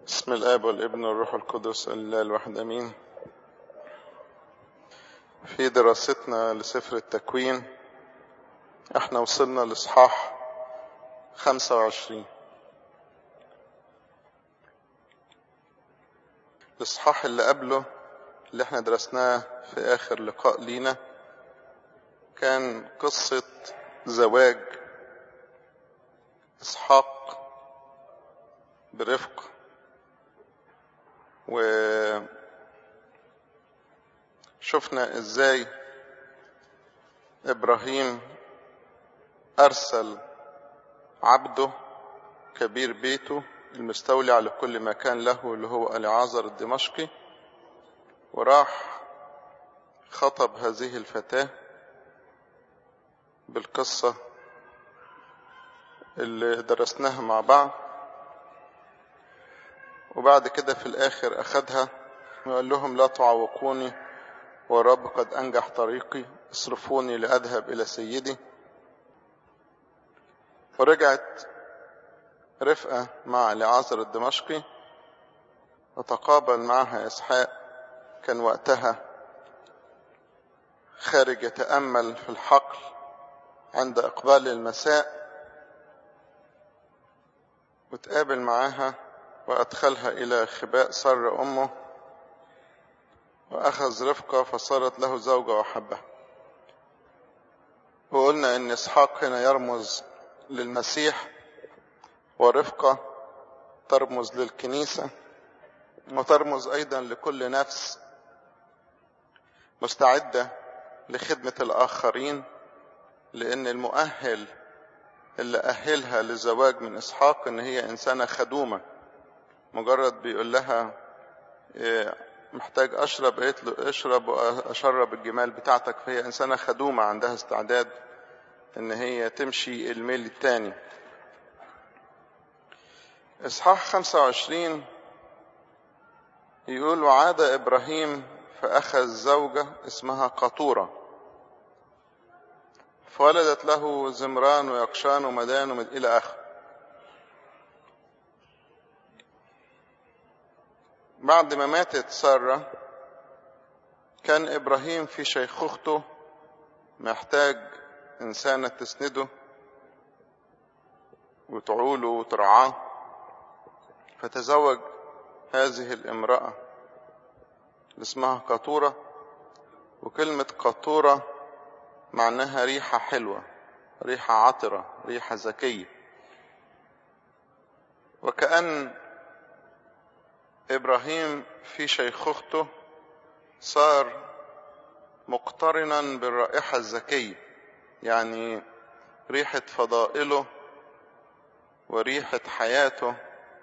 بسم الآب والابن والروح القدس الله الواحد أمين في دراستنا لسفر التكوين احنا وصلنا لإصحاح 25 الإصحاح اللي قبله اللي احنا درسناه في آخر لقاء لينا كان قصة زواج إسحاق برفق وشفنا ازاي ابراهيم ارسل عبده كبير بيته المستولي على كل ما كان له اللي هو العازر الدمشقي وراح خطب هذه الفتاة بالقصة اللي درسناها مع بعض وبعد كده في الآخر أخدها وقال لهم لا تعوقوني ورب قد أنجح طريقي اصرفوني لأذهب إلى سيدي ورجعت رفقة مع لعازر الدمشقي وتقابل معها إسحاق كان وقتها خارج يتأمل في الحقل عند إقبال المساء وتقابل معاها وأدخلها إلى خباء سر أمه وأخذ رفقة فصارت له زوجة وحبة وقلنا إن إسحاق هنا يرمز للمسيح ورفقة ترمز للكنيسة وترمز أيضا لكل نفس مستعدة لخدمة الآخرين لأن المؤهل اللي أهلها للزواج من إسحاق إن هي إنسانة خدومة مجرد بيقول لها محتاج اشرب قالت له اشرب واشرب الجمال بتاعتك فهي انسانه خدومه عندها استعداد ان هي تمشي الميل التاني اصحاح 25 يقول وعاد ابراهيم فاخذ زوجه اسمها قطوره فولدت له زمران ويقشان ومدان ومد الى اخره بعد ما ماتت سارة كان إبراهيم في شيخوخته محتاج إنسانة تسنده وتعوله وترعاه فتزوج هذه الامرأة اللي اسمها قطورة وكلمة قطورة معناها ريحة حلوة ريحة عطرة ريحة ذكية وكأن ابراهيم في شيخوخته صار مقترنا بالرائحه الزكيه يعني ريحه فضائله وريحه حياته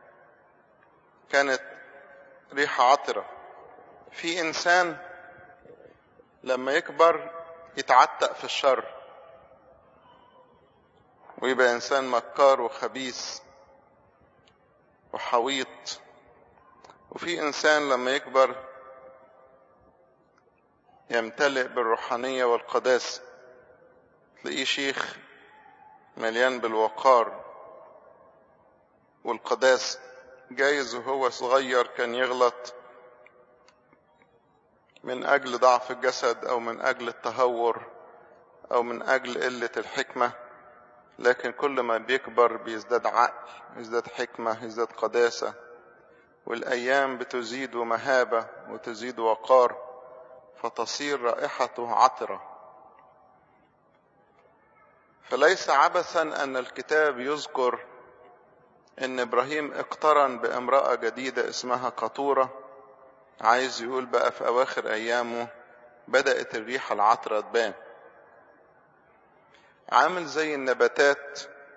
كانت ريحه عطره في انسان لما يكبر يتعتق في الشر ويبقى انسان مكار وخبيث وحويط وفي انسان لما يكبر يمتلئ بالروحانية والقداسة تلاقيه شيخ مليان بالوقار والقداسة جايز وهو صغير كان يغلط من أجل ضعف الجسد أو من أجل التهور أو من أجل قلة الحكمة لكن كل ما بيكبر بيزداد عقل يزداد حكمة يزداد قداسة والأيام بتزيد مهابة وتزيد وقار فتصير رائحته عطرة فليس عبثا أن الكتاب يذكر أن إبراهيم اقترن بامرأة جديدة اسمها قطورة عايز يقول بقى في أواخر أيامه بدأت الريحة العطرة تبان عامل زي النباتات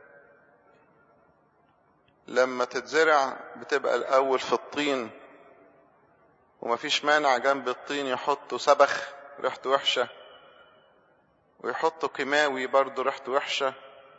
لما تتزرع بتبقى الأول في الطين ومفيش مانع جنب الطين يحطوا سبخ ريحته وحشة ويحطوا كيماوي برضه ريحته وحشة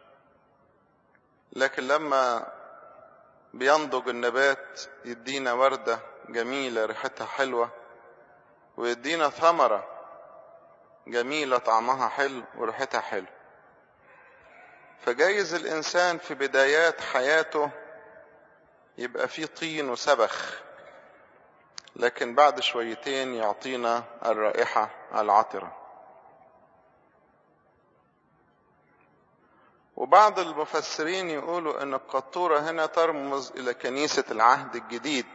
لكن لما بينضج النبات يدينا وردة جميلة ريحتها حلوة ويدينا ثمرة جميلة طعمها حلو وريحتها حلو فجايز الإنسان في بدايات حياته يبقى فيه طين وسبخ لكن بعد شويتين يعطينا الرائحة العطرة وبعض المفسرين يقولوا ان القطورة هنا ترمز الى كنيسة العهد الجديد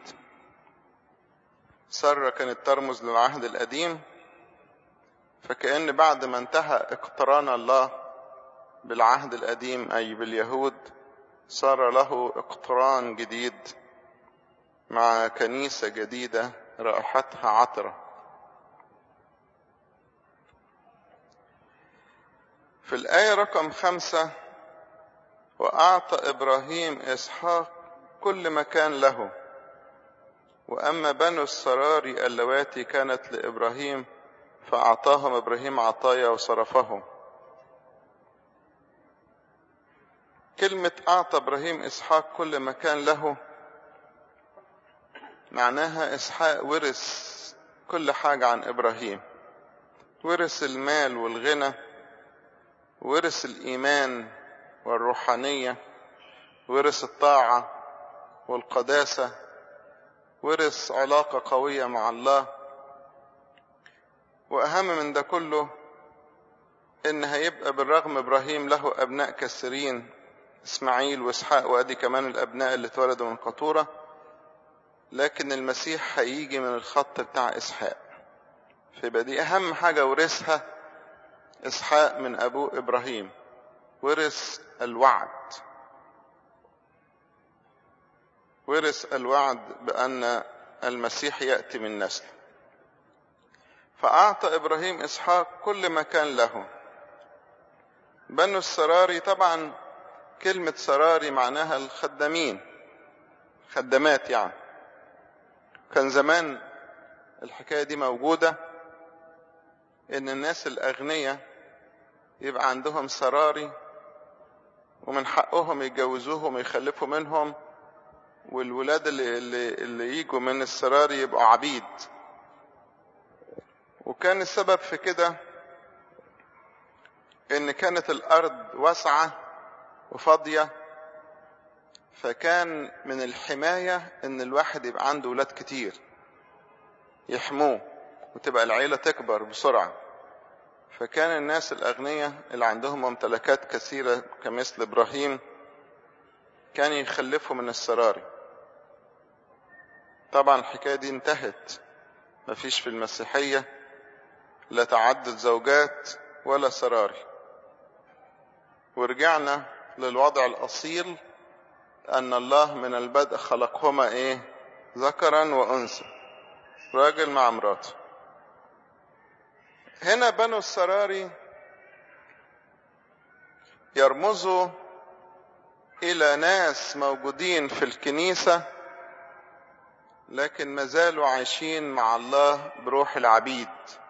سرة كانت ترمز للعهد القديم فكأن بعد ما انتهى اقتران الله بالعهد القديم أي باليهود صار له اقتران جديد مع كنيسة جديدة رائحتها عطرة في الآية رقم خمسة وأعطى إبراهيم إسحاق كل ما كان له وأما بنو السراري اللواتي كانت لإبراهيم فأعطاهم إبراهيم عطايا وصرفهم كلمة أعطى إبراهيم إسحاق كل ما كان له معناها إسحاق ورث كل حاجة عن إبراهيم ورث المال والغنى ورث الإيمان والروحانية ورث الطاعة والقداسة ورث علاقة قوية مع الله وأهم من ده كله إن هيبقى بالرغم إبراهيم له أبناء كثيرين إسماعيل وإسحاق وأدي كمان الأبناء اللي اتولدوا من قطورة لكن المسيح هيجي من الخط بتاع إسحاق فيبقى دي أهم حاجة ورثها إسحاق من أبوه إبراهيم ورث الوعد ورث الوعد بأن المسيح يأتي من نسله فأعطى إبراهيم إسحاق كل ما كان له بنو السراري طبعا كلمة سراري معناها الخدامين خدامات يعني كان زمان الحكاية دي موجودة إن الناس الأغنياء يبقى عندهم سراري ومن حقهم يتجوزوهم ويخلفوا منهم والولاد اللي, اللي, اللي يجوا من السراري يبقوا عبيد وكان السبب في كده ان كانت الارض واسعة وفاضية فكان من الحماية ان الواحد يبقى عنده ولاد كتير يحموه وتبقى العيلة تكبر بسرعة فكان الناس الأغنياء اللي عندهم ممتلكات كثيرة كمثل إبراهيم كان يخلفوا من السراري طبعا الحكاية دي انتهت مفيش في المسيحية لا تعدد زوجات ولا سراري ورجعنا للوضع الأصيل أن الله من البدء خلقهما إيه ذكرا وأنثى راجل مع مراته هنا بنو السراري يرمزوا إلى ناس موجودين في الكنيسة لكن ما زالوا عايشين مع الله بروح العبيد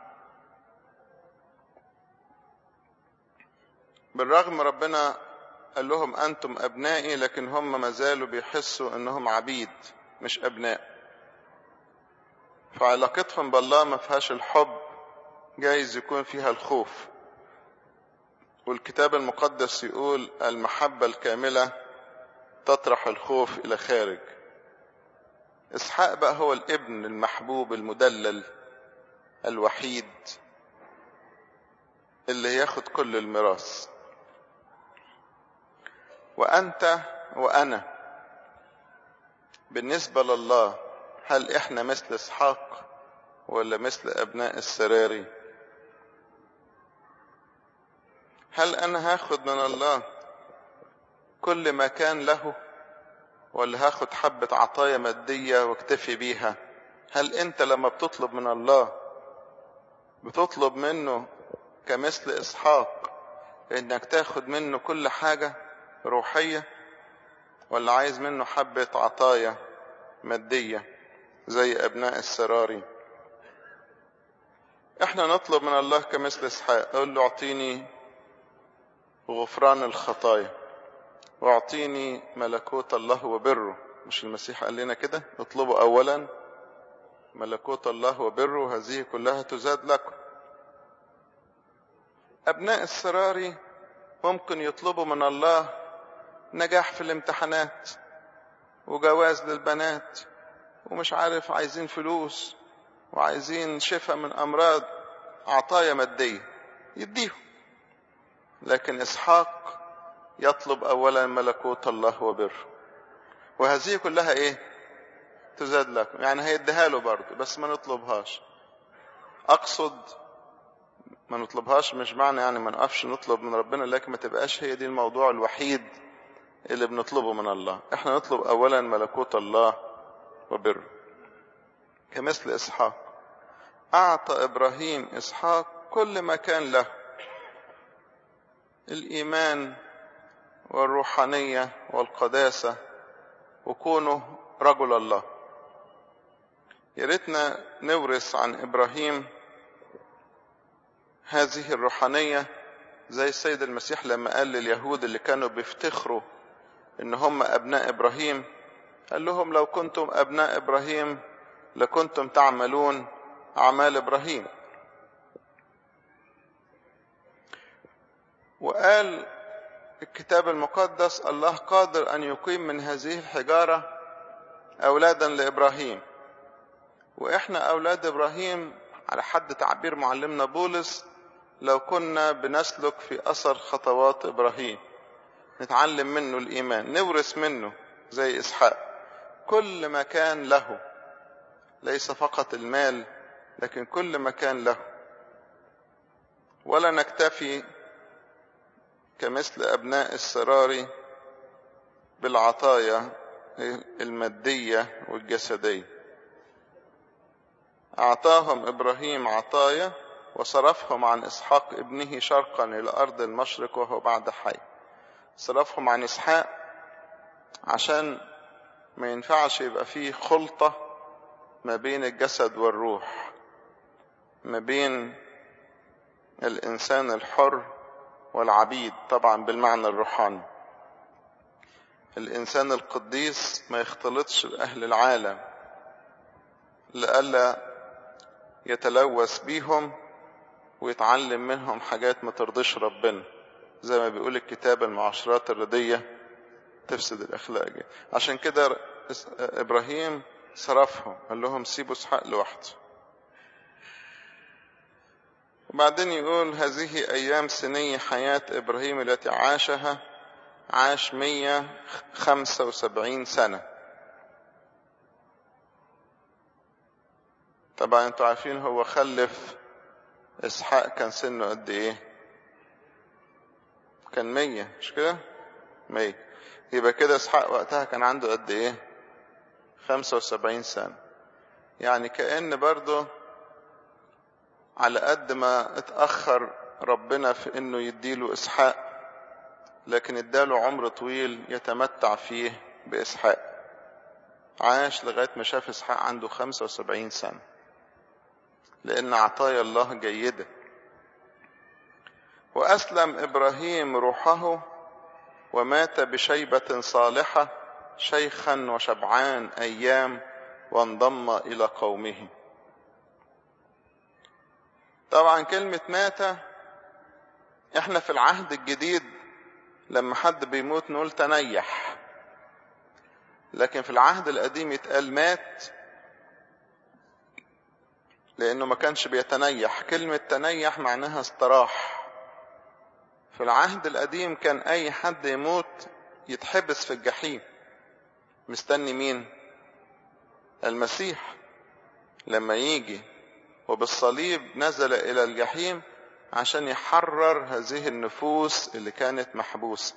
بالرغم ربنا قال لهم أنتم أبنائي لكن هم ما زالوا بيحسوا أنهم عبيد مش أبناء فعلاقتهم بالله ما فيهاش الحب جايز يكون فيها الخوف والكتاب المقدس يقول المحبة الكاملة تطرح الخوف إلى خارج إسحاق بقى هو الابن المحبوب المدلل الوحيد اللي ياخد كل الميراث وأنت وأنا بالنسبة لله هل إحنا مثل إسحاق ولا مثل أبناء السراري هل أنا هاخد من الله كل ما كان له ولا هاخد حبة عطايا مادية واكتفي بيها هل أنت لما بتطلب من الله بتطلب منه كمثل إسحاق إنك تاخد منه كل حاجة روحية ولا عايز منه حبة عطايا مادية زي أبناء السراري احنا نطلب من الله كمثل اسحاق اقول له اعطيني غفران الخطايا واعطيني ملكوت الله وبره مش المسيح قال لنا كده اطلبوا اولا ملكوت الله وبره هذه كلها تزاد لكم ابناء السراري ممكن يطلبوا من الله نجاح في الامتحانات وجواز للبنات ومش عارف عايزين فلوس وعايزين شفاء من أمراض عطايا مادية يديهم لكن إسحاق يطلب أولا ملكوت الله وبره وهذه كلها إيه تزاد لكم يعني هيديها له برضه بس ما نطلبهاش أقصد ما نطلبهاش مش معنى يعني ما نقفش نطلب من ربنا لكن ما تبقاش هي دي الموضوع الوحيد اللي بنطلبه من الله احنا نطلب اولا ملكوت الله وبره كمثل اسحاق اعطى ابراهيم اسحاق كل ما كان له الايمان والروحانيه والقداسه وكونه رجل الله يا ريتنا نورث عن ابراهيم هذه الروحانيه زي السيد المسيح لما قال لليهود اللي كانوا بيفتخروا ان هم ابناء ابراهيم قال لهم لو كنتم ابناء ابراهيم لكنتم تعملون اعمال ابراهيم وقال الكتاب المقدس الله قادر ان يقيم من هذه الحجاره اولادا لابراهيم واحنا اولاد ابراهيم على حد تعبير معلمنا بولس لو كنا بنسلك في اثر خطوات ابراهيم نتعلم منه الايمان نورث منه زي اسحاق كل ما كان له ليس فقط المال لكن كل ما كان له ولا نكتفي كمثل ابناء السرار بالعطايا الماديه والجسديه اعطاهم ابراهيم عطايا وصرفهم عن اسحاق ابنه شرقا الى ارض المشرق وهو بعد حي صرفهم عن اسحاق عشان ما ينفعش يبقى فيه خلطه ما بين الجسد والروح ما بين الانسان الحر والعبيد طبعا بالمعنى الروحاني الانسان القديس ما يختلطش باهل العالم لئلا يتلوث بيهم ويتعلم منهم حاجات ما ترضيش ربنا زي ما بيقول الكتاب المعاشرات الردية تفسد الأخلاق عشان كده إبراهيم صرفهم قال لهم سيبوا اسحاق لوحده وبعدين يقول هذه أيام سني حياة إبراهيم التي عاشها عاش مية خمسة وسبعين سنة طبعا انتوا عارفين هو خلف اسحاق كان سنه قد ايه كان مية مش كده مية يبقى كده اسحاق وقتها كان عنده قد ايه خمسة وسبعين سنة يعني كأن برضه على قد ما اتأخر ربنا في انه يديله اسحاق لكن اداله عمر طويل يتمتع فيه باسحاق عاش لغاية ما شاف اسحاق عنده خمسة وسبعين سنة لأن عطايا الله جيدة وأسلم إبراهيم روحه ومات بشيبة صالحة شيخا وشبعان أيام وانضم إلى قومه طبعا كلمة مات احنا في العهد الجديد لما حد بيموت نقول تنيح لكن في العهد القديم يتقال مات لانه ما كانش بيتنيح كلمة تنيح معناها استراح في العهد القديم كان اي حد يموت يتحبس في الجحيم مستني مين المسيح لما يجي وبالصليب نزل الى الجحيم عشان يحرر هذه النفوس اللي كانت محبوسة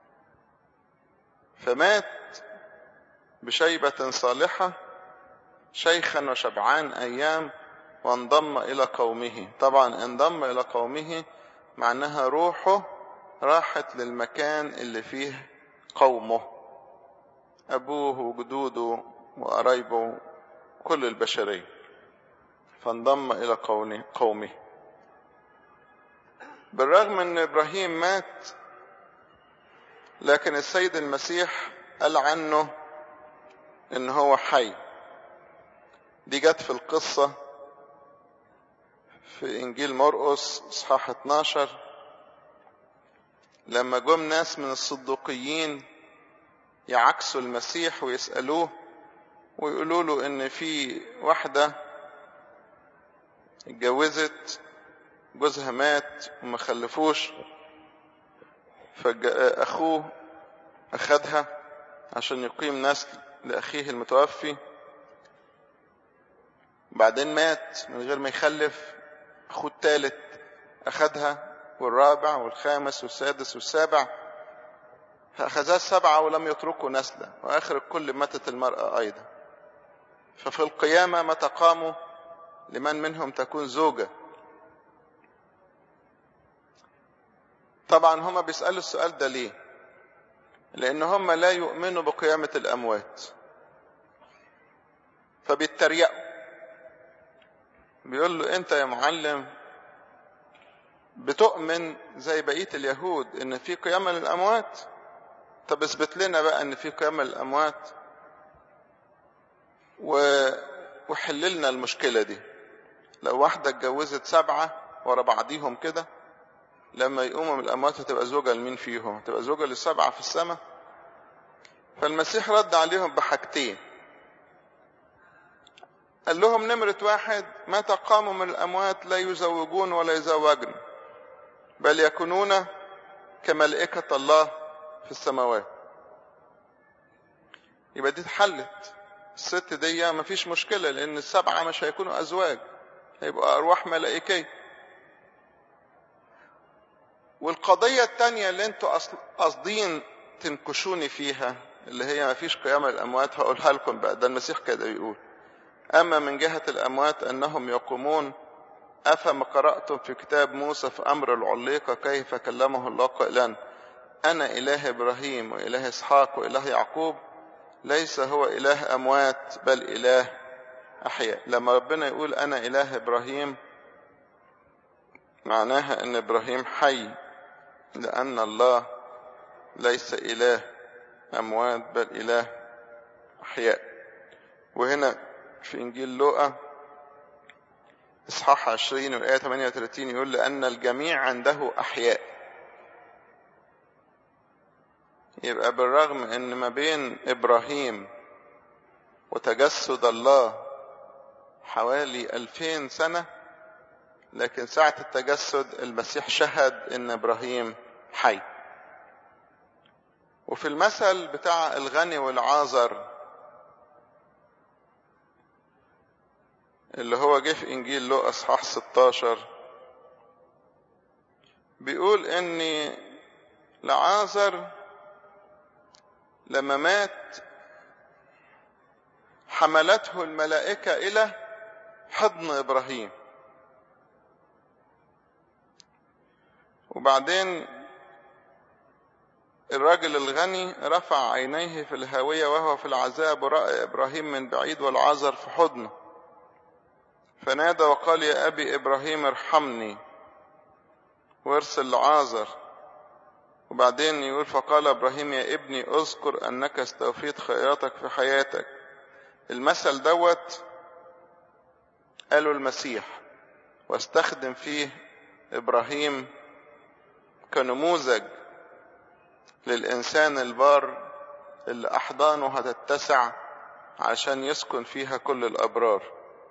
فمات بشيبة صالحة شيخا وشبعان ايام وانضم الى قومه طبعا انضم الى قومه معناها روحه راحت للمكان اللي فيه قومه ابوه وجدوده وقرايبه كل البشريه فانضم الى قومه بالرغم ان ابراهيم مات لكن السيد المسيح قال عنه ان هو حي دي جت في القصه في انجيل مرقس اصحاح 12 لما جم ناس من الصدوقيين يعكسوا المسيح ويسألوه ويقولوا له ان في واحدة اتجوزت جوزها مات وما خلفوش فأخوه أخدها عشان يقيم نسل لأخيه المتوفي بعدين مات من غير ما يخلف أخوه الثالث أخدها والرابع والخامس والسادس والسابع فأخذها السبعة ولم يتركوا نسلا وآخر الكل ماتت المرأة أيضا ففي القيامة متى قاموا لمن منهم تكون زوجة طبعا هما بيسألوا السؤال ده ليه لأن هما لا يؤمنوا بقيامة الأموات فبيتريقوا بيقول له أنت يا معلم بتؤمن زي بقية اليهود إن في قيامة للأموات طب اثبت لنا بقى إن في قيامة للأموات و... وحل لنا المشكلة دي لو واحدة اتجوزت سبعة ورا بعضيهم كده لما يقوموا من الأموات هتبقى زوجة لمين فيهم هتبقى زوجة للسبعة في السماء فالمسيح رد عليهم بحاجتين قال لهم نمرة واحد متى قاموا من الأموات لا يزوجون ولا يزوجن بل يكونون كملائكة الله في السماوات يبقى دي اتحلت الست دي مفيش مشكلة لأن السبعة مش هيكونوا أزواج هيبقوا أرواح ملائكية والقضية التانية اللي انتوا قاصدين تنكشوني فيها اللي هي ما فيش قيامة الأموات هقولها لكم بقى ده المسيح كده يقول أما من جهة الأموات أنهم يقومون أفما قرأتم في كتاب موسى في أمر العليقة كيف كلمه الله قائلا أنا إله إبراهيم وإله إسحاق وإله يعقوب ليس هو إله أموات بل إله أحياء لما ربنا يقول أنا إله إبراهيم معناها أن إبراهيم حي لأن الله ليس إله أموات بل إله أحياء وهنا في إنجيل لوقا إصحاح 20 والآية 38 يقول لأن الجميع عنده أحياء يبقى بالرغم أن ما بين إبراهيم وتجسد الله حوالي ألفين سنة لكن ساعة التجسد المسيح شهد ان ابراهيم حي وفي المثل بتاع الغني والعازر اللي هو جه في انجيل لوقا اصحاح 16 بيقول ان لعازر لما مات حملته الملائكة إلى حضن إبراهيم وبعدين الراجل الغني رفع عينيه في الهاوية وهو في العذاب ورأى إبراهيم من بعيد والعذر في حضنه فنادى وقال يا أبي إبراهيم ارحمني وارسل لعازر وبعدين يقول فقال إبراهيم يا ابني اذكر أنك استوفيت خيراتك في حياتك المثل دوت قالوا المسيح واستخدم فيه إبراهيم كنموذج للإنسان البار اللي أحضانه هتتسع عشان يسكن فيها كل الأبرار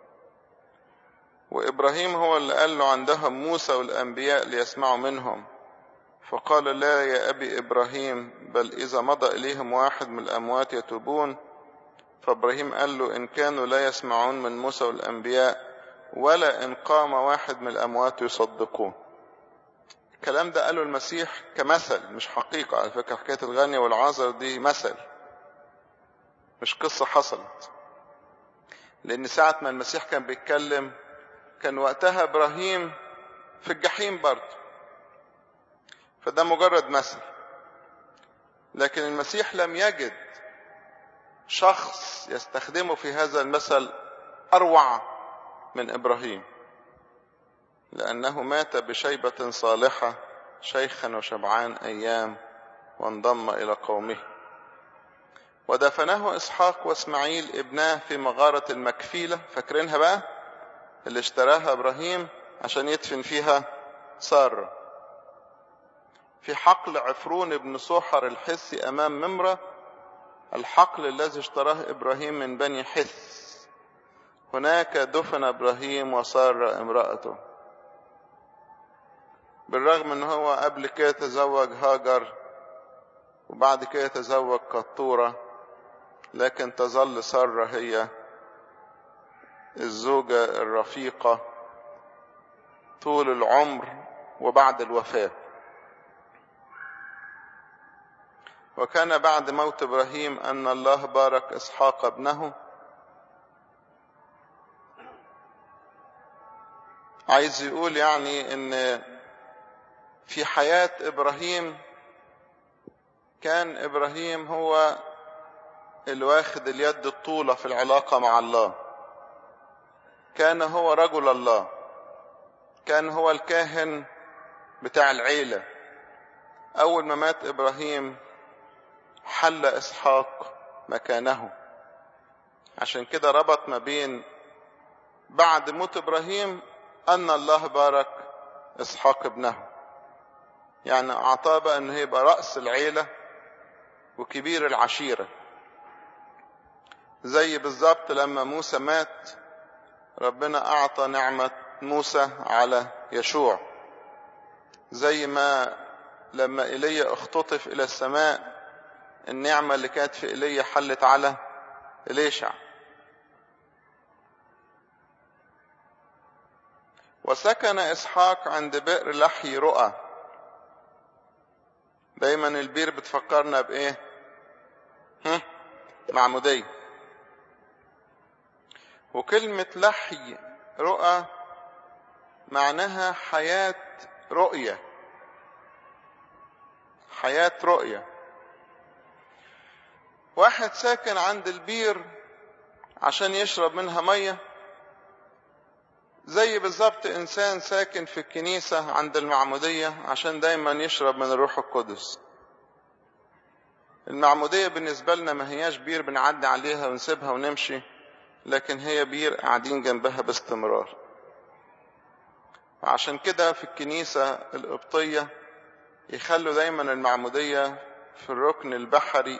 وإبراهيم هو اللي قال له عندهم موسى والأنبياء ليسمعوا منهم فقال لا يا أبي إبراهيم بل إذا مضى إليهم واحد من الأموات يتوبون فإبراهيم قال له إن كانوا لا يسمعون من موسى والأنبياء ولا إن قام واحد من الأموات يصدقون الكلام ده قاله المسيح كمثل مش حقيقة على فكرة حكاية الغني والعازر دي مثل مش قصة حصلت لأن ساعة ما المسيح كان بيتكلم كان وقتها إبراهيم في الجحيم برضه فده مجرد مثل لكن المسيح لم يجد شخص يستخدمه في هذا المثل أروع من إبراهيم لأنه مات بشيبة صالحة شيخا وشبعان أيام وانضم إلى قومه ودفنه إسحاق وإسماعيل ابناه في مغارة المكفيلة فاكرينها بقى اللي اشتراها إبراهيم عشان يدفن فيها سارة في حقل عفرون بن صوحر الحسي أمام ممرة الحقل الذي اشتراه إبراهيم من بني حث هناك دفن إبراهيم وصار امرأته بالرغم ان هو قبل كده تزوج هاجر وبعد كده تزوج قطورة لكن تظل سارة هي الزوجة الرفيقة طول العمر وبعد الوفاة وكان بعد موت ابراهيم ان الله بارك اسحاق ابنه عايز يقول يعني ان في حياة ابراهيم كان ابراهيم هو اللي واخد اليد الطولة في العلاقة مع الله كان هو رجل الله كان هو الكاهن بتاع العيلة اول ما مات ابراهيم حل اسحاق مكانه عشان كده ربط ما بين بعد موت ابراهيم ان الله بارك اسحاق ابنه يعني اعطاه بقى انه يبقى راس العيله وكبير العشيره زي بالظبط لما موسى مات ربنا اعطى نعمه موسى على يشوع زي ما لما ايليا اختطف الى السماء النعمة اللي كانت في ايليا حلت على إليشع وسكن إسحاق عند بئر لحي رؤى دايما البير بتفكرنا بإيه هم؟ معمودية وكلمة لحي رؤى معناها حياة رؤية حياة رؤية واحد ساكن عند البير عشان يشرب منها ميه زي بالظبط انسان ساكن في الكنيسه عند المعموديه عشان دايما يشرب من الروح القدس المعموديه بالنسبه لنا ما هياش بير بنعدي عليها ونسيبها ونمشي لكن هي بير قاعدين جنبها باستمرار عشان كده في الكنيسه القبطيه يخلوا دايما المعموديه في الركن البحري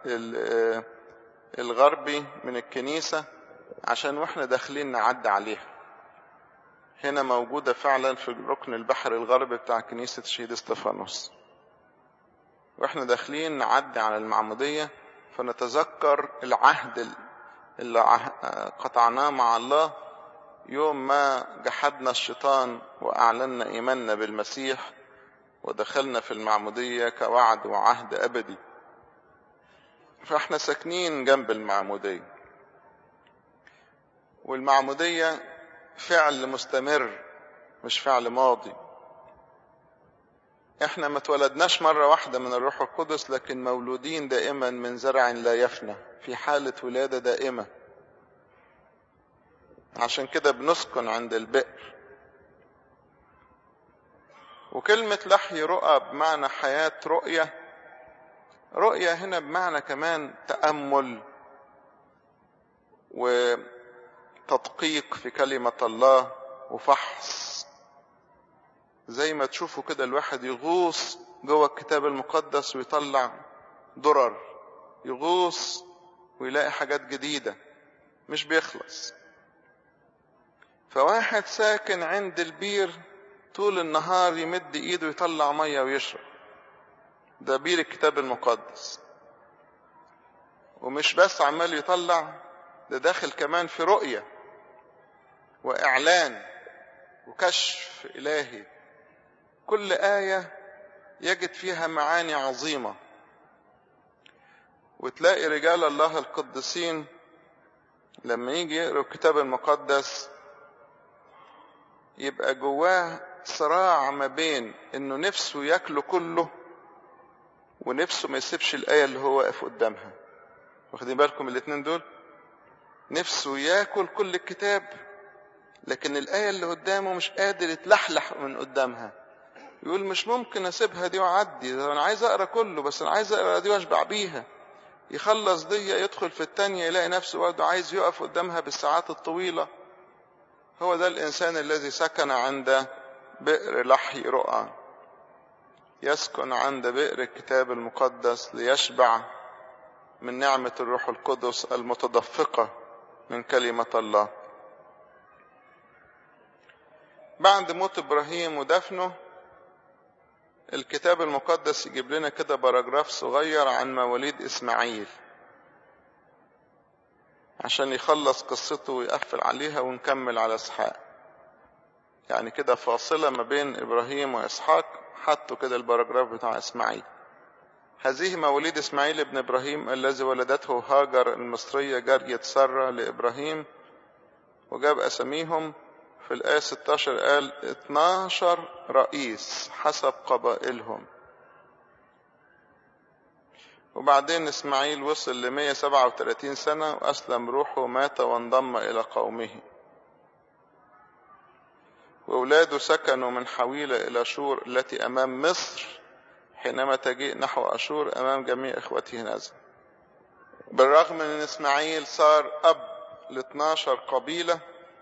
الغربي من الكنيسة عشان واحنا داخلين نعدي عليها هنا موجودة فعلا في الركن البحري الغربي بتاع كنيسة شهيد استفانوس واحنا داخلين نعدي على المعمودية فنتذكر العهد اللي قطعناه مع الله يوم ما جحدنا الشيطان وأعلنا إيماننا بالمسيح ودخلنا في المعمودية كوعد وعهد أبدي فاحنا ساكنين جنب المعمودية والمعمودية فعل مستمر مش فعل ماضي احنا ما اتولدناش مرة واحدة من الروح القدس لكن مولودين دائما من زرع لا يفنى في حالة ولادة دائمة عشان كده بنسكن عند البئر وكلمة لحي رؤى بمعنى حياة رؤية رؤية هنا بمعنى كمان تأمل وتدقيق في كلمة الله وفحص زي ما تشوفوا كده الواحد يغوص جوه الكتاب المقدس ويطلع درر يغوص ويلاقي حاجات جديدة مش بيخلص فواحد ساكن عند البير طول النهار يمد ايده يطلع ميه ويشرب ده بير الكتاب المقدس ومش بس عمال يطلع ده داخل كمان في رؤية وإعلان وكشف إلهي كل آية يجد فيها معاني عظيمة وتلاقي رجال الله القديسين لما يجي يقروا الكتاب المقدس يبقى جواه صراع ما بين انه نفسه ياكله كله ونفسه ما يسيبش الآية اللي هو واقف قدامها واخدين بالكم الاتنين دول نفسه ياكل كل الكتاب لكن الآية اللي قدامه مش قادر يتلحلح من قدامها يقول مش ممكن اسيبها دي واعدي انا عايز اقرا كله بس انا عايز اقرا دي واشبع بيها يخلص دي يدخل في التانية يلاقي نفسه برضه عايز يقف قدامها بالساعات الطويلة هو ده الإنسان الذي سكن عند بئر لحي رؤى يسكن عند بئر الكتاب المقدس ليشبع من نعمة الروح القدس المتدفقة من كلمة الله بعد موت إبراهيم ودفنه الكتاب المقدس يجيب لنا كده باراجراف صغير عن مواليد إسماعيل عشان يخلص قصته ويقفل عليها ونكمل على إسحاق يعني كده فاصلة ما بين إبراهيم وإسحاق حطوا كده الباراجراف بتاع إسماعيل هذه مواليد إسماعيل ابن إبراهيم الذي ولدته هاجر المصرية جارية سارة لإبراهيم وجاب أساميهم في الآية 16 قال 12 رئيس حسب قبائلهم وبعدين إسماعيل وصل ل 137 سنة وأسلم روحه ومات وانضم إلى قومه وأولاده سكنوا من حويلة إلى شور التي أمام مصر حينما تجيء نحو أشور أمام جميع إخوته نازل بالرغم من أن إسماعيل صار أب ل 12 قبيلة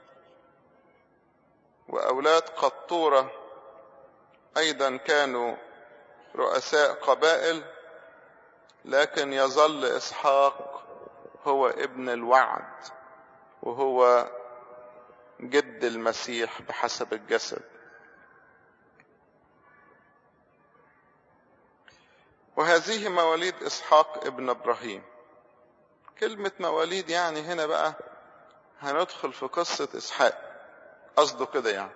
وأولاد قطورة أيضا كانوا رؤساء قبائل لكن يظل إسحاق هو ابن الوعد وهو جد المسيح بحسب الجسد وهذه مواليد إسحاق ابن إبراهيم كلمة مواليد يعني هنا بقى هندخل في قصة إسحاق قصده كده يعني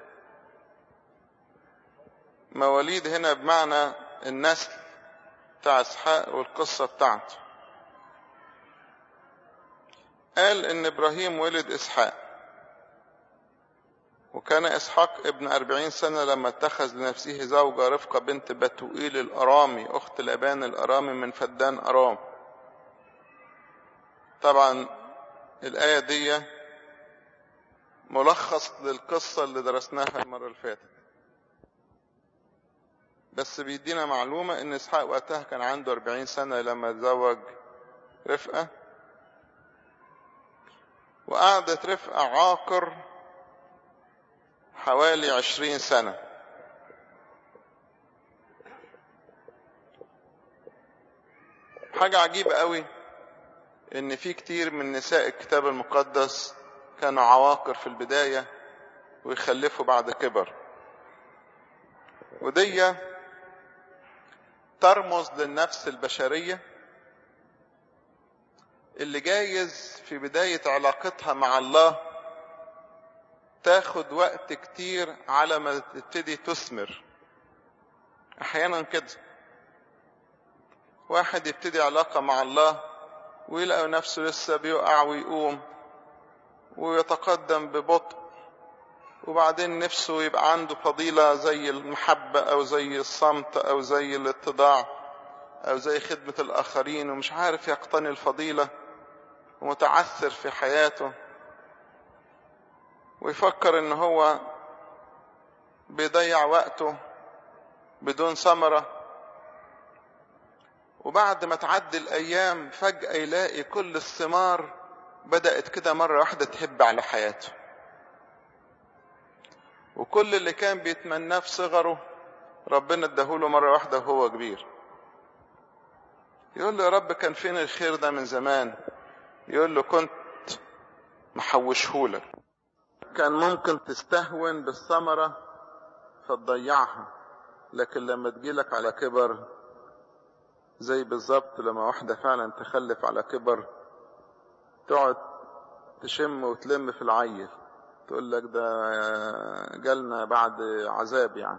مواليد هنا بمعنى النسل بتاع إسحاق والقصة بتاعته قال إن إبراهيم ولد إسحاق وكان إسحاق ابن أربعين سنة لما اتخذ لنفسه زوجة رفقة بنت بتوئيل الأرامي أخت لابان الأرامي من فدان أرام طبعا الآية دي ملخص للقصة اللي درسناها المرة اللي فاتت بس بيدينا معلومة ان اسحاق وقتها كان عنده 40 سنة لما تزوج رفقة وقعدت رفقة عاقر حوالي عشرين سنة حاجة عجيبة قوي ان في كتير من نساء الكتاب المقدس كانوا عواقر في البداية ويخلفوا بعد كبر ودي ترمز للنفس البشرية اللي جايز في بداية علاقتها مع الله تاخد وقت كتير على ما تبتدي تثمر احيانا كده واحد يبتدي علاقة مع الله ويلاقي نفسه لسه بيقع ويقوم ويتقدم ببطء وبعدين نفسه يبقى عنده فضيلة زي المحبة أو زي الصمت أو زي الاتضاع أو زي خدمة الآخرين ومش عارف يقتني الفضيلة ومتعثر في حياته ويفكر ان هو بيضيع وقته بدون ثمرة وبعد ما تعدي الأيام فجأة يلاقي كل الثمار بدأت كده مرة واحدة تهب على حياته وكل اللي كان بيتمناه في صغره ربنا اداهوله مرة واحدة وهو كبير يقول له يا رب كان فين الخير ده من زمان يقول له كنت محوشهولك كان ممكن تستهون بالثمرة فتضيعها لكن لما تجيلك على كبر زي بالظبط لما واحدة فعلا تخلف على كبر تقعد تشم وتلم في العيل تقول لك ده جالنا بعد عذاب يعني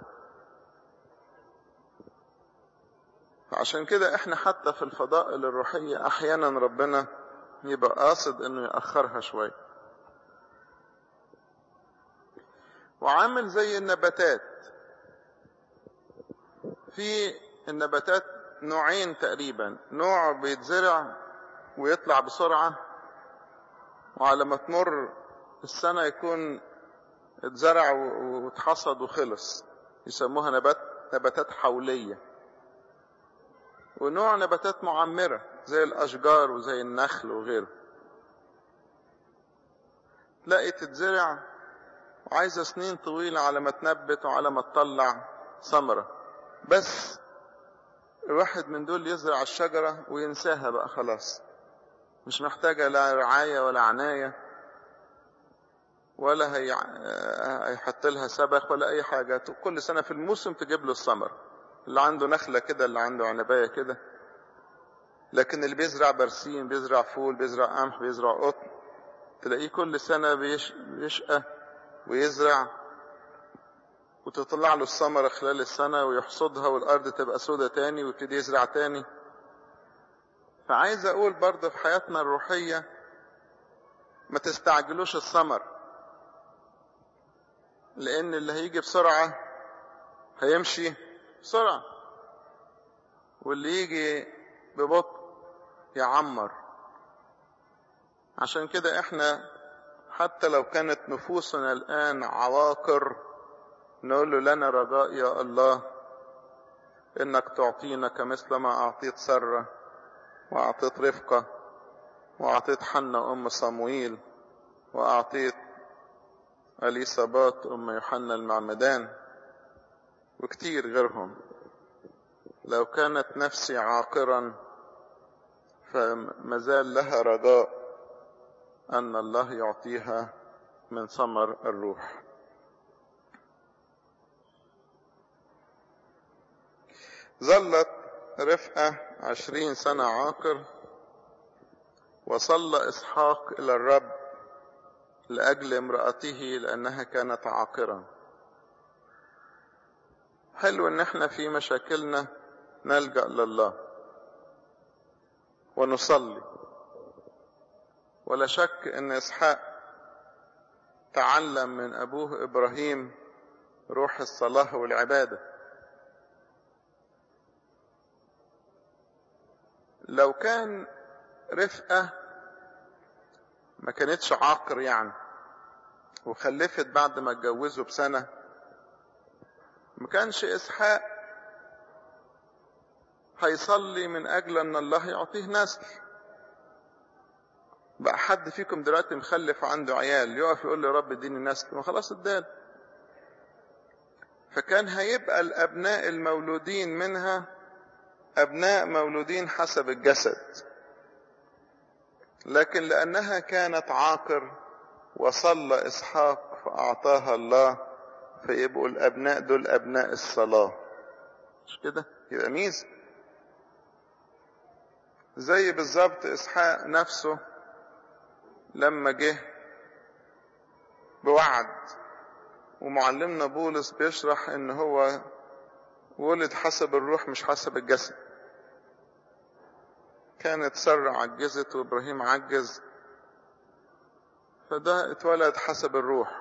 عشان كده احنا حتى في الفضائل الروحية احيانا ربنا يبقى قاصد انه يأخرها شوية وعامل زي النباتات في النباتات نوعين تقريبا نوع بيتزرع ويطلع بسرعة وعلى ما تمر السنة يكون اتزرع واتحصد وخلص يسموها نبات نباتات حولية ونوع نباتات معمرة زي الأشجار وزي النخل وغيره تلاقي تتزرع وعايزة سنين طويلة على ما تنبت وعلى ما تطلع ثمرة بس الواحد من دول يزرع الشجرة وينساها بقى خلاص مش محتاجة لا رعاية ولا عناية ولا هي... هيحط لها سبخ ولا أي حاجة كل سنة في الموسم تجيب له الثمر اللي عنده نخلة كده اللي عنده عنباية كده لكن اللي بيزرع برسيم بيزرع فول بيزرع قمح بيزرع قطن تلاقيه كل سنة بيش... بيشقى ويزرع وتطلع له الثمرة خلال السنة ويحصدها والأرض تبقى سودة تاني ويبتدي يزرع تاني فعايز أقول برضه في حياتنا الروحية ما تستعجلوش الثمر لأن اللي هيجي بسرعة هيمشي بسرعة واللي يجي ببطء يعمر عشان كده احنا حتى لو كانت نفوسنا الآن عواقر نقول له لنا رجاء يا الله انك تعطينا كمثل ما اعطيت سرة واعطيت رفقة واعطيت حنة ام صمويل واعطيت اليصابات ام يوحنا المعمدان وكتير غيرهم لو كانت نفسي عاقرا فمازال لها رجاء ان الله يعطيها من ثمر الروح ظلت رفقة عشرين سنة عاقر وصلى إسحاق إلى الرب لأجل امرأته لأنها كانت عاقرة حلو إن احنا في مشاكلنا نلجأ لله ونصلي ولا شك إن إسحاق تعلم من أبوه إبراهيم روح الصلاة والعبادة لو كان رفقة ما كانتش عاقر يعني وخلفت بعد ما اتجوزوا بسنة ما كانش إسحاق هيصلي من أجل أن الله يعطيه نسل بقى حد فيكم دلوقتي مخلف عنده عيال يقف يقول له رب اديني نسل ما خلاص ادال فكان هيبقى الأبناء المولودين منها أبناء مولودين حسب الجسد لكن لأنها كانت عاقر وصلى إسحاق فأعطاها الله فيبقوا الأبناء دول أبناء الصلاة مش كده يبقى ميزة زي بالظبط إسحاق نفسه لما جه بوعد ومعلمنا بولس بيشرح ان هو ولد حسب الروح مش حسب الجسد كانت سارة عجزت وابراهيم عجز فده اتولد حسب الروح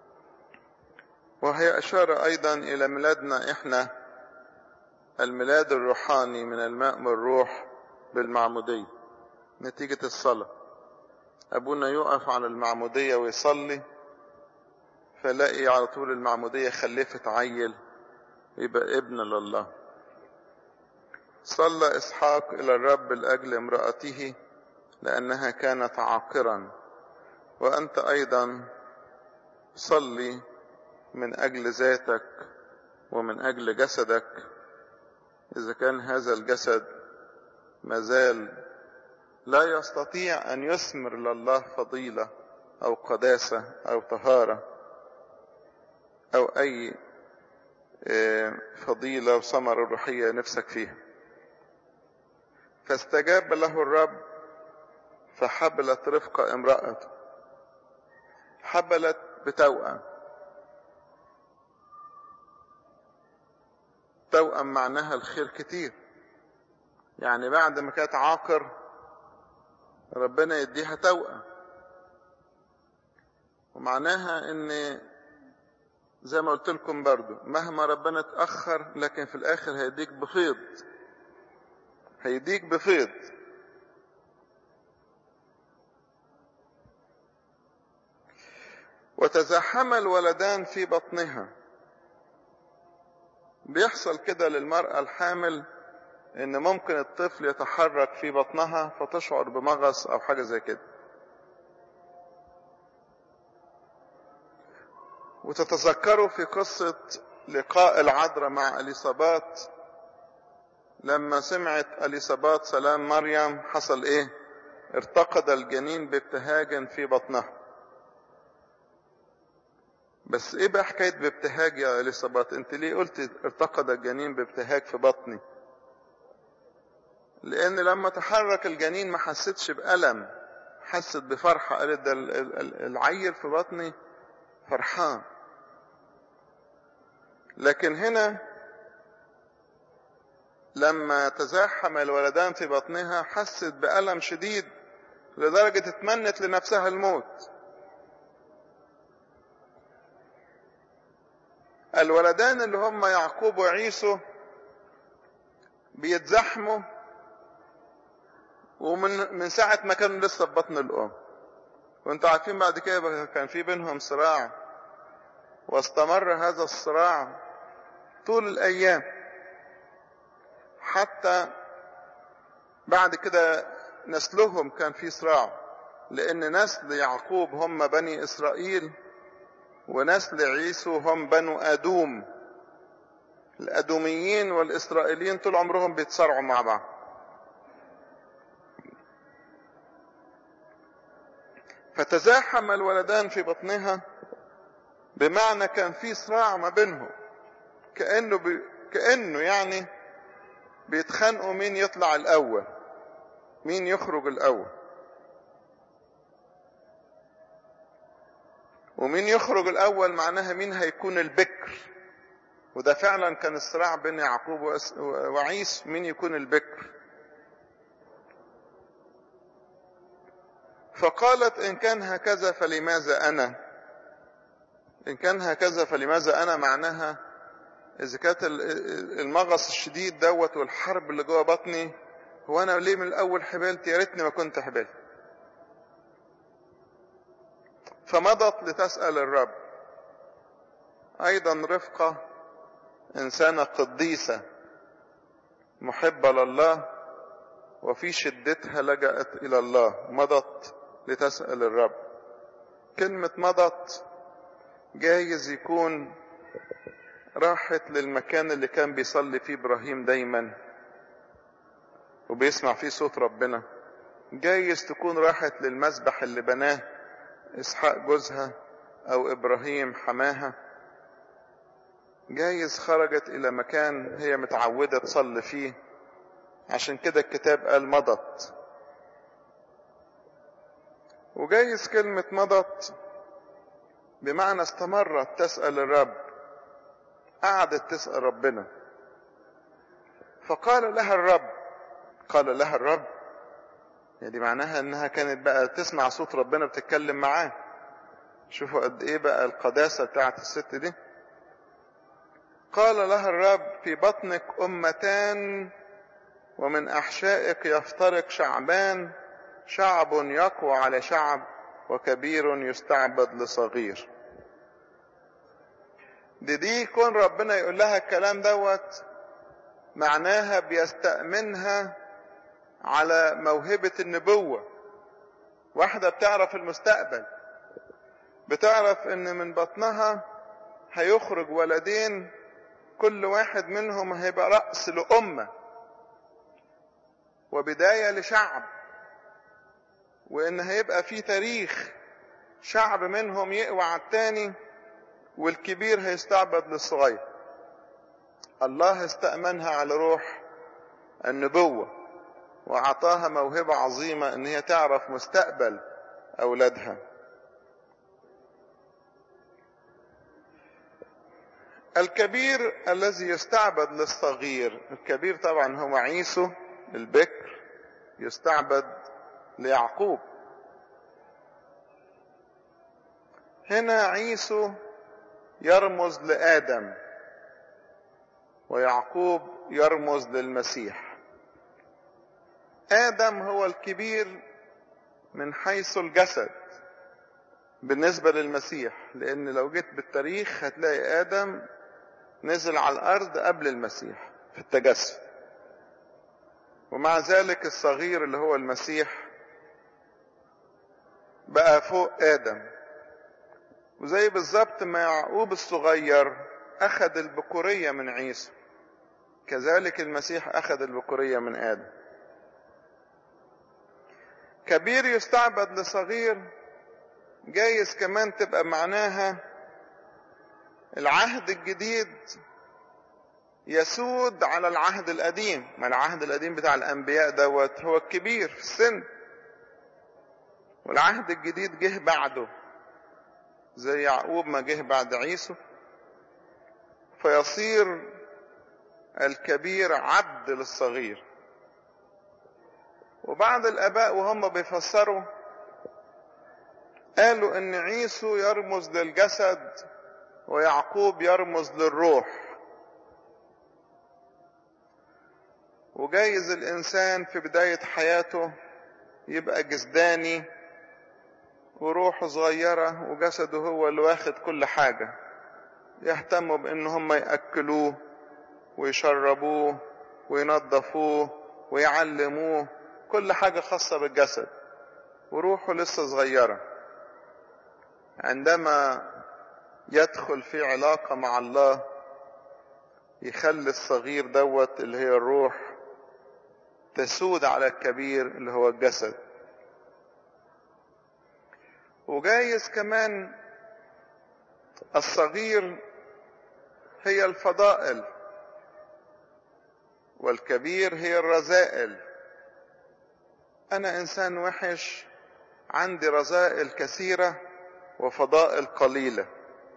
وهي اشارة ايضا الى ميلادنا احنا الميلاد الروحاني من الماء والروح بالمعمودية نتيجة الصلاة ابونا يقف على المعمودية ويصلي فلاقي على طول المعمودية خلفت عيل يبقى ابن لله صلى إسحاق إلى الرب لأجل امرأته لأنها كانت عاقرا وأنت أيضا صلي من أجل ذاتك ومن أجل جسدك إذا كان هذا الجسد مازال لا يستطيع أن يثمر لله فضيلة أو قداسة أو طهارة أو أي فضيلة وثمرة روحية نفسك فيها فاستجاب له الرب فحبلت رفقة امرأته حبلت بتوأم توأم معناها الخير كتير يعني بعد ما كانت عاقر ربنا يديها توأم ومعناها ان زي ما قلت لكم برضو مهما ربنا اتأخر لكن في الاخر هيديك بفيض هيديك بفيض وتزاحم الولدان في بطنها بيحصل كده للمرأة الحامل ان ممكن الطفل يتحرك في بطنها فتشعر بمغص او حاجة زي كده وتتذكروا في قصة لقاء العذراء مع اليصابات لما سمعت اليصابات سلام مريم حصل ايه ارتقد الجنين بابتهاج في بطنها بس ايه بقى حكاية بابتهاج يا اليصابات انت ليه قلت ارتقد الجنين بابتهاج في بطني لان لما تحرك الجنين ما حسيتش بألم حست بفرحة قالت ده العيل في بطني فرحان لكن هنا لما تزاحم الولدان في بطنها حست بألم شديد لدرجة اتمنت لنفسها الموت الولدان اللي هم يعقوب وعيسو بيتزحموا ومن من ساعة ما كانوا لسه في بطن الأم وانتوا عارفين بعد كده كان في بينهم صراع واستمر هذا الصراع طول الأيام حتى بعد كده نسلهم كان في صراع لأن نسل يعقوب هم بني إسرائيل ونسل عيسو هم بنو أدوم الأدوميين والإسرائيليين طول عمرهم بيتصارعوا مع بعض فتزاحم الولدان في بطنها بمعنى كان في صراع ما بينهم كأنه بي كأنه يعني بيتخانقوا مين يطلع الأول مين يخرج الأول ومين يخرج الأول معناها مين هيكون البكر وده فعلا كان الصراع بين يعقوب وعيس مين يكون البكر فقالت إن كان هكذا فلماذا أنا إن كان هكذا فلماذا أنا معناها إذا كانت المغص الشديد دوت والحرب اللي جوه بطني هو أنا ليه من الأول حبلت يا ريتني ما كنت حبلت فمضت لتسأل الرب أيضا رفقة إنسانة قديسة محبة لله وفي شدتها لجأت إلى الله مضت لتسأل الرب كلمة مضت جايز يكون راحت للمكان اللي كان بيصلي فيه إبراهيم دايما وبيسمع فيه صوت ربنا جايز تكون راحت للمسبح اللي بناه إسحاق جوزها أو إبراهيم حماها جايز خرجت إلى مكان هي متعودة تصلي فيه عشان كده الكتاب قال مضت وجايز كلمة مضت بمعنى استمرت تسأل الرب قعدت تسأل ربنا فقال لها الرب قال لها الرب يعني معناها انها كانت بقى تسمع صوت ربنا بتتكلم معاه شوفوا قد ايه بقى القداسة بتاعت الست دي قال لها الرب في بطنك امتان ومن احشائك يفترق شعبان شعب يقوى على شعب وكبير يستعبد لصغير دي دي يكون ربنا يقول لها الكلام دوت معناها بيستأمنها على موهبة النبوة واحدة بتعرف المستقبل بتعرف ان من بطنها هيخرج ولدين كل واحد منهم هيبقى رأس لأمة وبداية لشعب وان هيبقى في تاريخ شعب منهم يقوى على التاني والكبير هيستعبد للصغير الله استأمنها على روح النبوة وأعطاها موهبة عظيمة ان هي تعرف مستقبل أولادها الكبير الذي يستعبد للصغير الكبير طبعا هو عيسو البكر يستعبد ليعقوب هنا عيسو يرمز لآدم ويعقوب يرمز للمسيح آدم هو الكبير من حيث الجسد بالنسبة للمسيح لأن لو جيت بالتاريخ هتلاقي آدم نزل على الأرض قبل المسيح في التجسد ومع ذلك الصغير اللي هو المسيح بقى فوق آدم وزي بالظبط ما يعقوب الصغير أخذ البكورية من عيسى كذلك المسيح أخذ البكورية من آدم كبير يستعبد لصغير جايز كمان تبقى معناها العهد الجديد يسود على العهد القديم ما العهد القديم بتاع الانبياء دوت هو الكبير في السن والعهد الجديد جه بعده زي يعقوب ما جه بعد عيسو فيصير الكبير عبد للصغير وبعض الاباء وهم بيفسروا قالوا ان عيسو يرمز للجسد ويعقوب يرمز للروح وجايز الانسان في بداية حياته يبقى جسداني وروحه صغيرة وجسده هو اللي واخد كل حاجة يهتموا بان هم يأكلوه ويشربوه وينظفوه ويعلموه كل حاجة خاصة بالجسد وروحه لسه صغيرة عندما يدخل في علاقة مع الله يخلي الصغير دوت اللي هي الروح تسود على الكبير اللي هو الجسد وجايز كمان الصغير هي الفضائل والكبير هي الرذائل انا انسان وحش عندي رذائل كثيرة وفضائل قليلة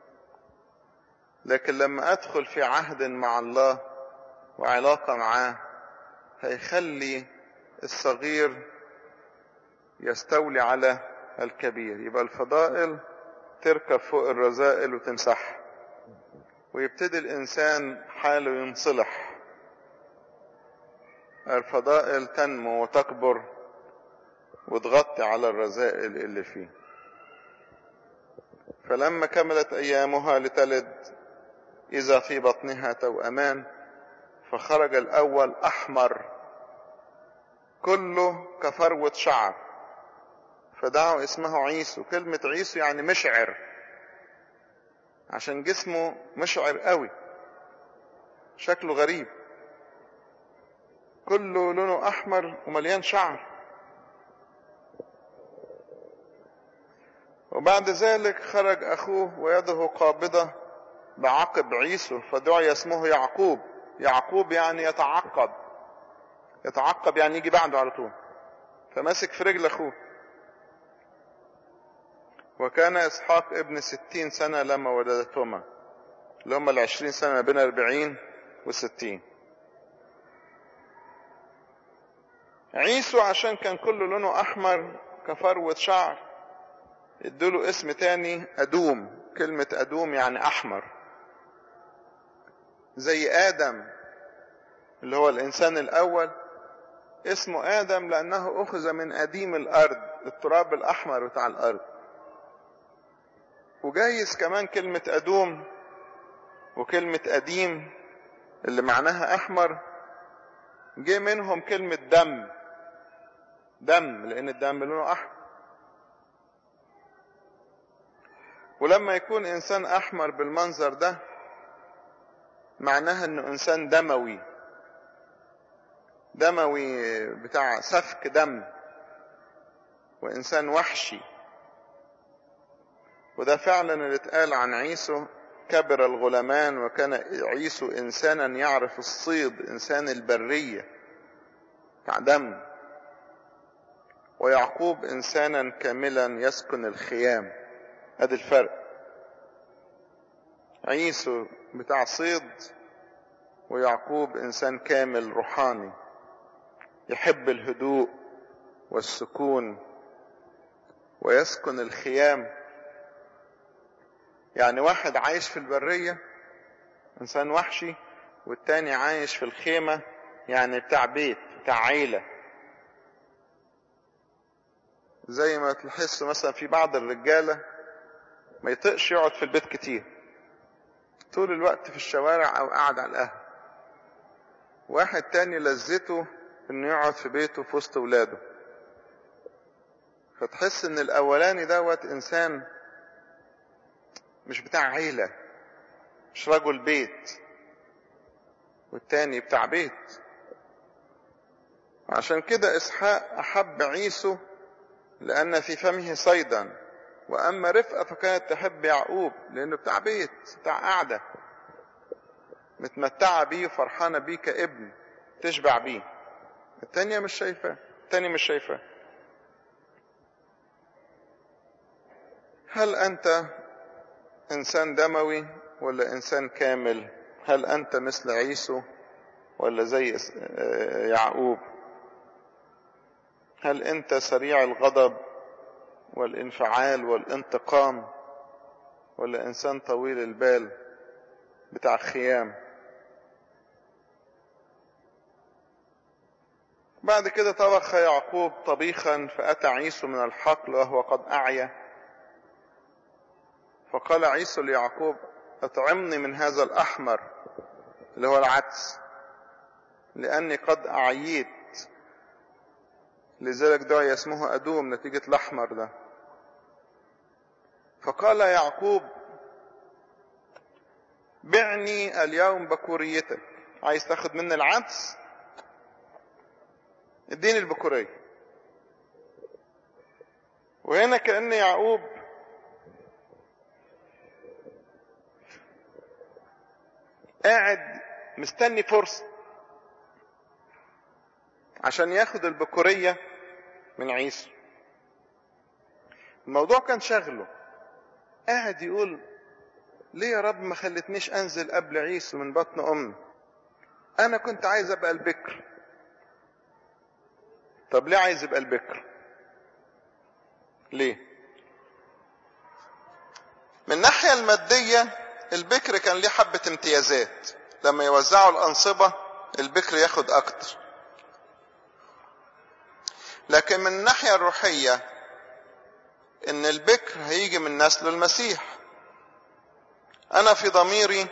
لكن لما ادخل في عهد مع الله وعلاقة معاه هيخلي الصغير يستولي على الكبير يبقى الفضائل تركب فوق الرذائل وتمسحها ويبتدي الانسان حاله ينصلح الفضائل تنمو وتكبر وتغطي على الرذائل اللي فيه فلما كملت ايامها لتلد اذا في بطنها توأمان فخرج الاول احمر كله كفروة شعر فدعوا اسمه عيسو كلمة عيسو يعني مشعر عشان جسمه مشعر قوي شكله غريب كله لونه احمر ومليان شعر وبعد ذلك خرج اخوه ويده قابضة بعقب عيسو فدعي اسمه يعقوب يعقوب يعني يتعقب يتعقب يعني يجي بعده على طول فماسك في رجل اخوه وكان اسحاق ابن ستين سنة لما ولدتهما اللي هم العشرين سنة ما بين الاربعين والستين عيسو عشان كان كله لونه احمر كفروة شعر ادوله اسم تاني ادوم كلمة ادوم يعني احمر زي ادم اللي هو الانسان الاول اسمه ادم لانه اخذ من اديم الارض التراب الاحمر بتاع الارض وجايز كمان كلمة ادوم وكلمة اديم اللي معناها احمر جه منهم كلمة دم دم لان الدم لونه احمر ولما يكون انسان احمر بالمنظر ده معناها انه انسان دموي دموي بتاع سفك دم وانسان وحشي وده فعلا اللي اتقال عن عيسو كبر الغلمان وكان عيسو انسانا يعرف الصيد انسان البرية بتاع دم ويعقوب انسانا كاملا يسكن الخيام ادي الفرق عيسو بتاع صيد ويعقوب انسان كامل روحاني يحب الهدوء والسكون ويسكن الخيام يعني واحد عايش في البرية انسان وحشي والتاني عايش في الخيمة يعني بتاع بيت بتاع عيلة زي ما تحس مثلا في بعض الرجالة ما يطقش يقعد في البيت كتير طول الوقت في الشوارع او قاعد على القهوة واحد تاني لذته انه يقعد في بيته في وسط ولاده فتحس ان الاولاني دوت انسان مش بتاع عيلة مش رجل بيت والتاني بتاع بيت عشان كده اسحاق احب عيسو لأن في فمه صيدا وأما رفقة فكانت تحب يعقوب لأنه بتاع بيت بتاع قعدة متمتعة بيه وفرحانة بيه كابن تشبع بيه التانية مش شايفاه التانية مش شايفاه هل أنت إنسان دموي ولا إنسان كامل هل أنت مثل عيسو ولا زي يعقوب هل أنت سريع الغضب والانفعال والانتقام ولا إنسان طويل البال بتاع خيام بعد كده طبخ يعقوب طبيخا فأتى عيسو من الحقل وهو قد أعيا فقال عيسو ليعقوب اطعمني من هذا الأحمر اللي هو العدس لأني قد أعييت لذلك دعي اسمه أدوم نتيجة الأحمر ده فقال يعقوب بعني اليوم بكوريتك عايز تاخد مني العدس اديني البكورية وهنا كأن يعقوب قاعد مستني فرصة عشان ياخد البكورية من عيسى الموضوع كان شغله قاعد يقول ليه يا رب ما خلتنيش انزل قبل عيسى من بطن امي انا كنت عايز ابقى البكر طب ليه عايز يبقى البكر ليه من الناحية المادية البكر كان ليه حبة امتيازات لما يوزعوا الأنصبة البكر ياخد أكتر لكن من الناحية الروحية إن البكر هيجي من نسل المسيح أنا في ضميري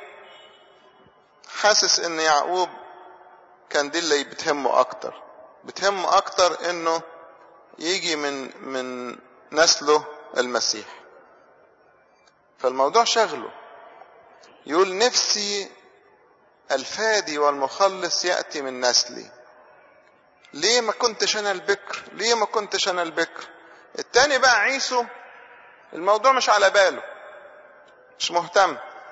حاسس إن يعقوب كان دي اللي بتهمه أكتر بتهمه أكتر إنه يجي من من نسله المسيح فالموضوع شغله يقول نفسي الفادي والمخلص يأتي من نسلي ليه ما كنتش انا البكر ليه ما كنتش انا البكر التاني بقى عيسو الموضوع مش على باله مش مهتم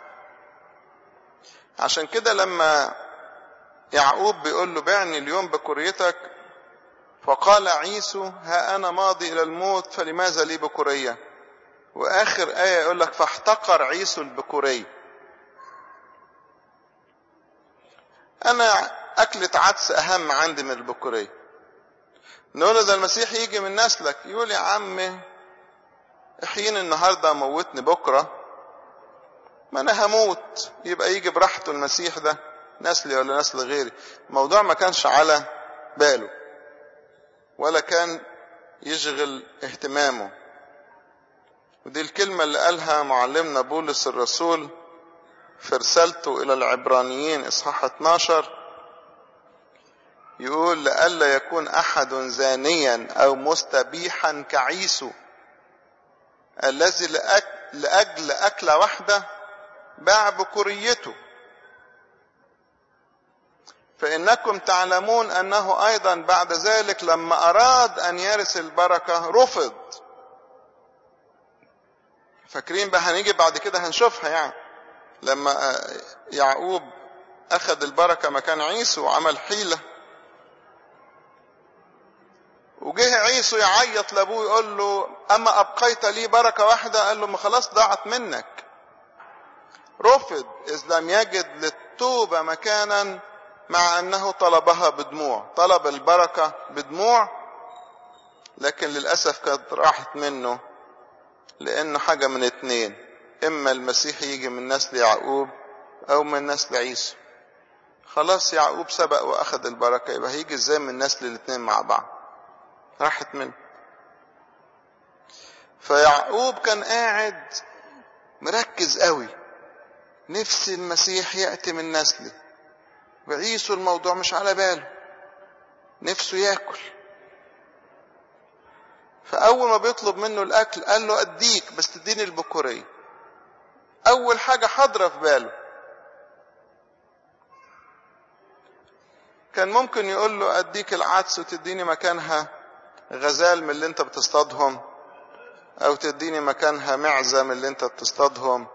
عشان كده لما يعقوب بيقول له بعني اليوم بكريتك فقال عيسو ها انا ماضي الى الموت فلماذا لي بكوريه واخر ايه يقول لك فاحتقر عيسو البكوريه انا اكلة عدس اهم عندي من البكورية نقول ده المسيح يجي من نسلك يقول يا عم احييني النهاردة موتني بكرة ما انا هموت يبقى يجي براحته المسيح ده نسلي ولا نسل غيري الموضوع ما كانش على باله ولا كان يشغل اهتمامه ودي الكلمة اللي قالها معلمنا بولس الرسول في رسالته إلى العبرانيين إصحاح 12 يقول لئلا يكون أحد زانيا أو مستبيحا كعيسو الذي لأجل أكلة واحدة باع بكريته فإنكم تعلمون أنه أيضا بعد ذلك لما أراد أن يرث البركة رفض فاكرين بقى هنيجي بعد كده هنشوفها يعني لما يعقوب أخذ البركة مكان عيسو وعمل حيلة وجه عيسو يعيط لابوه يقول له أما أبقيت لي بركة واحدة قال له ما خلاص ضاعت منك رفض إذ لم يجد للتوبة مكانا مع أنه طلبها بدموع طلب البركة بدموع لكن للأسف كانت راحت منه لأنه حاجة من اتنين إما المسيح يجي من نسل يعقوب أو من نسل عيسو خلاص يعقوب سبق وأخذ البركة يبقى هيجي إزاي من نسل الاتنين مع بعض راحت منه فيعقوب كان قاعد مركز قوي نفسي المسيح يأتي من نسلي وعيسو الموضوع مش على باله نفسه ياكل فأول ما بيطلب منه الأكل قال له أديك بس تديني البكورية أول حاجة حاضرة في باله كان ممكن يقول له أديك العدس وتديني مكانها غزال من اللي انت بتصطادهم او تديني مكانها معزة من اللي انت بتصطادهم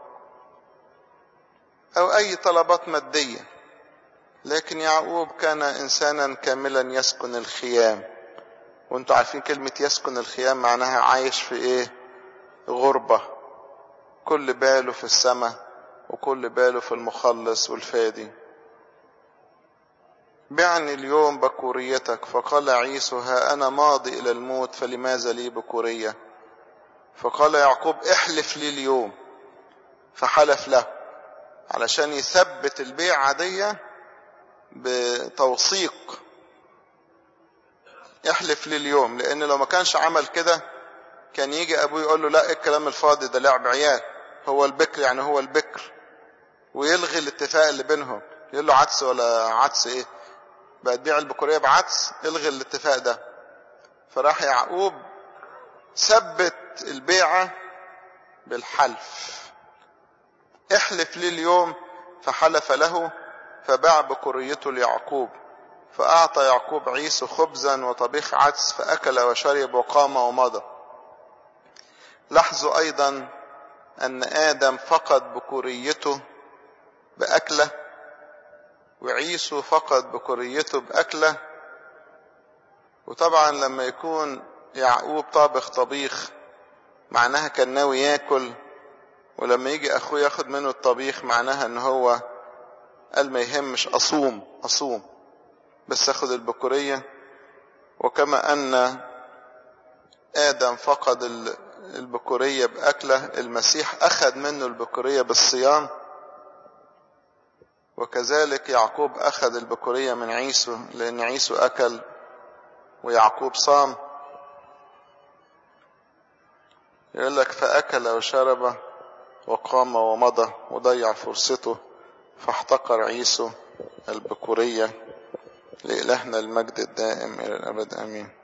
او اي طلبات مادية لكن يعقوب كان انسانا كاملا يسكن الخيام وانتوا عارفين كلمة يسكن الخيام معناها عايش في ايه غربة كل باله في السماء وكل باله في المخلص والفادي بعني اليوم بكوريتك فقال عيسو ها أنا ماضي إلى الموت فلماذا لي بكورية فقال يعقوب احلف لي اليوم فحلف له علشان يثبت البيعة دي بتوثيق احلف لي اليوم لان لو ما كانش عمل كده كان يجي ابوه يقول له لا إيه الكلام الفاضي ده لعب عيال هو البكر يعني هو البكر ويلغي الاتفاق اللي بينهم يقول له عدس ولا عدس ايه بقى تبيع البكورية بعدس الغي الاتفاق ده فراح يعقوب ثبت البيعة بالحلف احلف لي اليوم فحلف له فباع بكوريته ليعقوب فأعطى يعقوب عيسو خبزا وطبيخ عدس فأكل وشرب وقام ومضى لاحظوا أيضا أن آدم فقد بكوريته بأكلة وعيسو فقد بكوريته بأكلة وطبعا لما يكون يعقوب طابخ طبيخ معناها كان ناوي ياكل ولما يجي اخوه ياخد منه الطبيخ معناها ان هو قال ما يهمش اصوم اصوم بس اخد البكورية وكما ان ادم فقد البكورية باكله المسيح اخذ منه البكورية بالصيام وكذلك يعقوب اخذ البكورية من عيسو لان عيسو اكل ويعقوب صام يقول لك فاكل وشرب وقام ومضى وضيع فرصته فاحتقر عيسو البكورية لإلهنا المجد الدائم إلى الأبد آمين